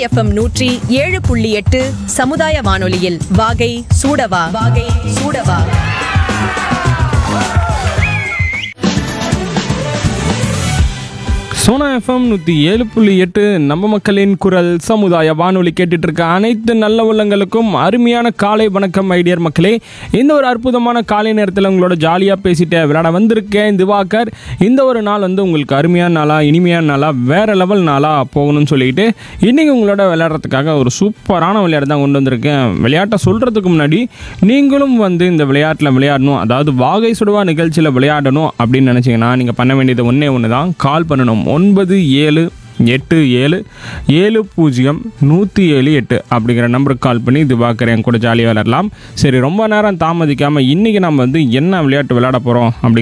FM நூற்றி ஏழு புள்ளி எட்டு சமுதாய வானொலியில் வாகை சூடவா வாகை சூடவா சோனா எஃப்எம் நூற்றி ஏழு புள்ளி எட்டு நம்ம மக்களின் குரல் சமுதாய வானொலி கேட்டுட்டு இருக்க அனைத்து நல்ல உள்ளங்களுக்கும் அருமையான காலை வணக்கம் ஐடியர் மக்களே இந்த ஒரு அற்புதமான காலை நேரத்தில் உங்களோட ஜாலியாக பேசிட்டு விளையாட வந்திருக்கேன் திவாகர் இந்த ஒரு நாள் வந்து உங்களுக்கு அருமையான நாளாக இனிமையான நாளாக வேற லெவல் நாளாக போகணும்னு சொல்லிட்டு இன்றைக்கி உங்களோட விளையாடுறதுக்காக ஒரு சூப்பரான விளையாட்டு தான் கொண்டு வந்திருக்கேன் விளையாட்டை சொல்கிறதுக்கு முன்னாடி நீங்களும் வந்து இந்த விளையாட்டில் விளையாடணும் அதாவது வாகை சுடுவா நிகழ்ச்சியில் விளையாடணும் அப்படின்னு நினச்சிங்கன்னா நீங்கள் பண்ண வேண்டியது ஒன்றே ஒன்று தான் கால் பண்ணணும் ஒன்பது ஏழு எட்டு ஏழு ஏழு பூஜ்ஜியம் நூற்றி ஏழு எட்டு அப்படிங்கிற நம்பருக்கு கால் பண்ணி திவாகர் என் கூட ஜாலியாக விளையாடலாம் சரி ரொம்ப நேரம் தாமதிக்காமல் இன்றைக்கி நம்ம வந்து என்ன விளையாட்டு விளையாட போகிறோம் அப்படிங்கிற